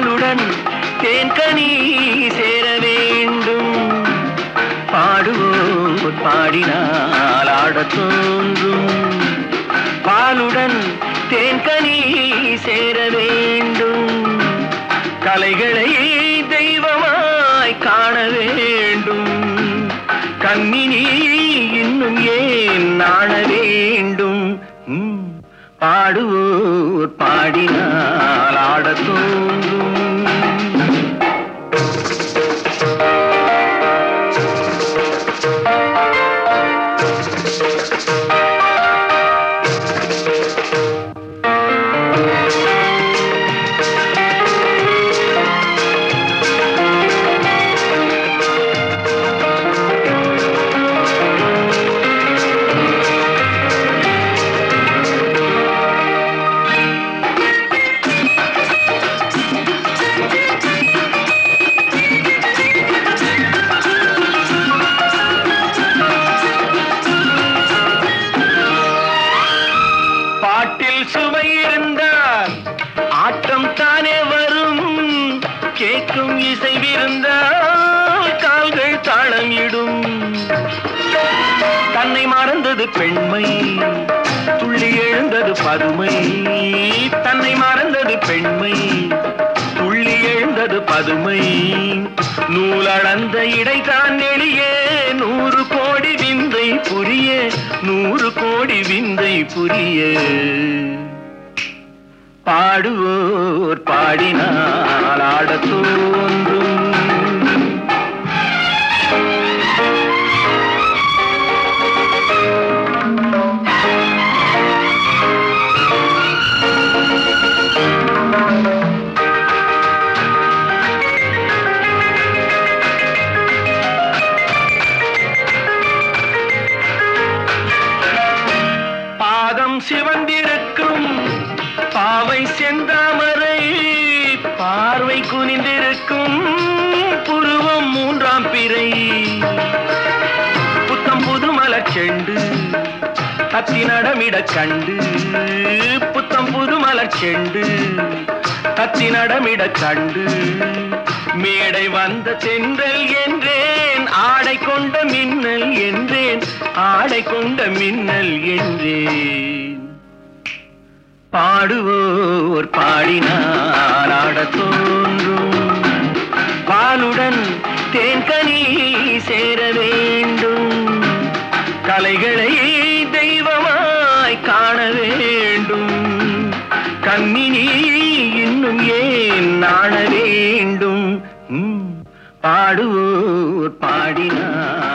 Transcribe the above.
பாலுடன் தேன்கனி சேர வேண்டும் பாடுவோர் பாடினால் ஆடத் தோன்றும் பாலுடன் தேன்கனி சேர வேண்டும் கலைகளை தெய்வமாய் காண வேண்டும் கண்ணினி இன்னும் ஏன் நாண வேண்டும் ம், பாடுவோர் பாடினால் ஆடத் தோன்றும் பாட்டில் சுவை இருந்தால் ஆட்டம் தானே வரும் கேட்கும் இசை விருந்தால் கால்கள் தாளம் இடும் தன்னை மறந்தது பெண்மை துள்ளி எழுந்தது பதுமை தன்னை மறந்தது பெண்மை துள்ளி எழுந்தது பதுமை நூலளந்த இடைதான் நெளியே நூறு கோடி விந்தை புரிய நூறு கோடி விந்தை புரிய பாடுவோர் பாடினால் ஆடத் தோன்றும் பாதம் சிவந்திருக்கும் பாவை செந்தாமரை பார்வை குனிந்திருக்கும் புருவம் மூன்றாம் பிறை புத்தம் புது மலர் செண்டு தத்தி நடமிட கண்டு புத்தம் புது மலர் செண்டு தத்தி நடமிட கண்டு மேடை வந்த தென்றல் என்றேன் ஆடை கொண்ட மின்னல் என்றேன் ஆடை கொண்ட மின்னல் என்றேன் பாடுவோர் பாடினால் ஆடத் தோன்றும் பாலுடன் தேன்கனி சேர வேண்டும் கலைகளை தெய்வமாய் காண வேண்டும் கண்ணினி இன்னும் ஏன் நாண வேண்டும் ம், பாடுவோர் பாடினார்